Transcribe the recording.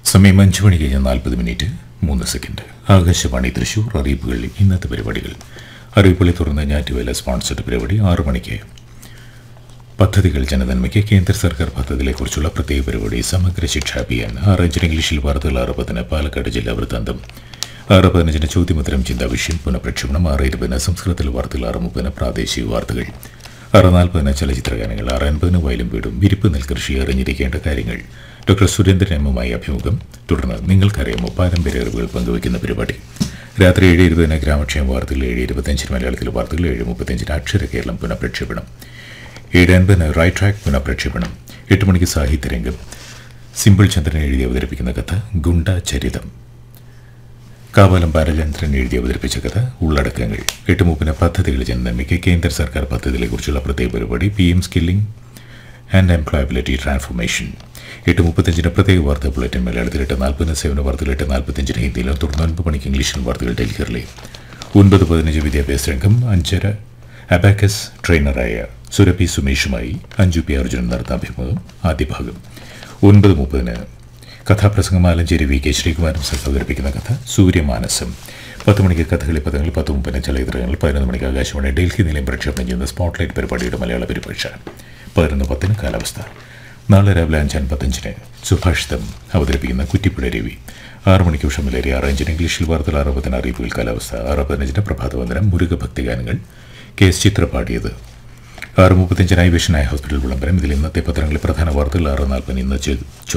സമയം അഞ്ച് മണി കഴിഞ്ഞ് നാൽപ്പത് മിനിറ്റ് മൂന്ന് സെക്കൻഡ് ആകാശവാണി തൃശൂർ അറിയിപ്പുകൾ ഇന്നത്തെ പരിപാടികൾ അറിയിപ്പുകളെ തുടർന്ന് ഞാറ്റുവേല സ്പോൺസർഡ് പരിപാടി ആറു മണിക്ക് പദ്ധതികൾ ജനനന്മയ്ക്ക് കേന്ദ്ര സർക്കാർ പദ്ധതികളെക്കുറിച്ചുള്ള പ്രത്യേക പരിപാടി സമഗ്ര ശിക്ഷാ അഭിയാൻ ആറ് അഞ്ചിന് ഇംഗ്ലീഷിൽ വാർത്തകൾ ആറ് പതിന് പാലക്കാട് ജില്ലാ വൃത്താന്തം ആറ് പതിനഞ്ചിന് ചോദ്യമുത്തരം ചിന്താവിഷയം പുനഃപ്രക്ഷേപണം ആറ് ഇരുപതിന് സംസ്കൃതത്തിൽ വാർത്തകൾ ആറ് മുപ്പതിന് പ്രാദേശിക വാർത്തകൾ ആറ് നാൽപ്പതിന് ചലച്ചിത്രഗാനങ്ങൾ ആറ് അൻപതിന് വയലും വീടും വിരിപ്പ് നെൽകൃഷി അറിഞ്ഞിരിക്കേണ്ട കാര്യങ്ങൾ ഡോക്ടർ സുരേന്ദ്രൻ എമ്മുമായി അഭിമുഖം തുടർന്ന് നിങ്ങൾക്കറിയാമോ പാരമ്പര്യ അറിവുകൾ പങ്കുവയ്ക്കുന്ന പരിപാടി രാത്രി ഏഴ് ഇരുപതിന് ഗ്രാമക്ഷേമ വാർത്തകൾ ഏഴ് ഇരുപത്തഞ്ചിന് മലയാളത്തിലെ വാർത്തകൾ ഏഴ് മുപ്പത്തഞ്ചിന് അക്ഷര കേരളം പുനഃപ്രക്ഷേപണം ഏഴ് അൻപതിന് റൈറ്റ് ട്രാക്ക് പുനഃപ്രക്ഷേപണം എട്ട് മണിക്ക് സാഹിത്യരംഗം സിമ്പിൾ ചന്ദ്രൻ എഴുതി അവതരിപ്പിക്കുന്ന കഥ ഗുണ്ട ചരിതം കാവാലം ബാലചന്ദ്രൻ എഴുതി അവതരിപ്പിച്ച കഥ ഉള്ളടക്കങ്ങൾ എട്ട് മുപ്പിന് പദ്ധതികൾ ജനനന്മയ്ക്ക് കേന്ദ്ര സർക്കാർ പദ്ധതികളെക്കുറിച്ചുള്ള പ്രത്യേക പരിപാടി P M skilling and employability transformation എട്ട് മുപ്പത്തഞ്ചിന് പ്രത്യേക വാർത്താ ബുള്ളറ്റിൻ മലയാളത്തിൽ എട്ട് നാൽപ്പതിന് സേവന വാർത്തകൾ എട്ട് നാൽപ്പത്തഞ്ചിന് ഹിന്ദിയിലും തുടർന്ന് ഒൻപത് മണിക്ക് ഇംഗ്ലീഷിലും വാർത്തകൾ ഡൽഹിയിലെ ഒൻപത് പതിനഞ്ച് വിദ്യാഭ്യാസ രംഗം അഞ്ചര അബാക്കസ് ട്രെയിനറായ സുരഭി സുമേഷുമായി അഞ്ജു പി അർജുനൻ നടന്ന അഭിമുഖം ആദ്യ ഭാഗം ഒൻപത് മുപ്പതിന് കഥാപ്രസംഗം ആലഞ്ചേരി വി കെ ശ്രീകുമാരൻ സഹ അവതരിപ്പിക്കുന്ന കഥ സൂര്യമാനസം പത്ത് മണിക്ക് കഥകളി പദങ്ങൾ പത്ത് മുപ്പതിന് ചലച്ചിത്രങ്ങൾ പതിനൊന്ന് മണിക്ക് ആകാശവാണി ഡൽഹി നിലയം പ്രക്ഷേപണം ചെയ്യുന്ന സ്പോട്ട്ലൈറ്റ് പരിപാടിയുടെ മലയാള പരിഭാഷ പതിനൊന്ന് പത്തിന് കാലാവസ്ഥ നാളെ രാവിലെ അഞ്ച് അൻപത്തഞ്ചിന് സുഭാഷിതം അവതരിപ്പിക്കുന്ന കുറ്റിപ്പുഴ രവി ആറ് മണിക്ക് ഉഷമലേരി ആറ് അഞ്ചിന് ഇംഗ്ലീഷിൽ വാർത്തകൾ ആറ് പതിന് അറിയിപ്പുകൾ കാലാവസ്ഥ ആറ് പതിനഞ്ചിന് പ്രഭാതവന്ദനം മുരുക ഭക്തിഗാനങ്ങൾ കെ എസ് ചിത്ര പാടിയത് ആറ് മുപ്പത്തഞ്ചിനായി വിഷനായ ഹോസ്പിറ്റൽ വിളംബരം ഇതിൽ ഇന്നത്തെ പത്രങ്ങളിലെ പ്രധാന വാർത്തകൾ ആറ് നാൽപ്പതിന് ഇന്ന് ചെ-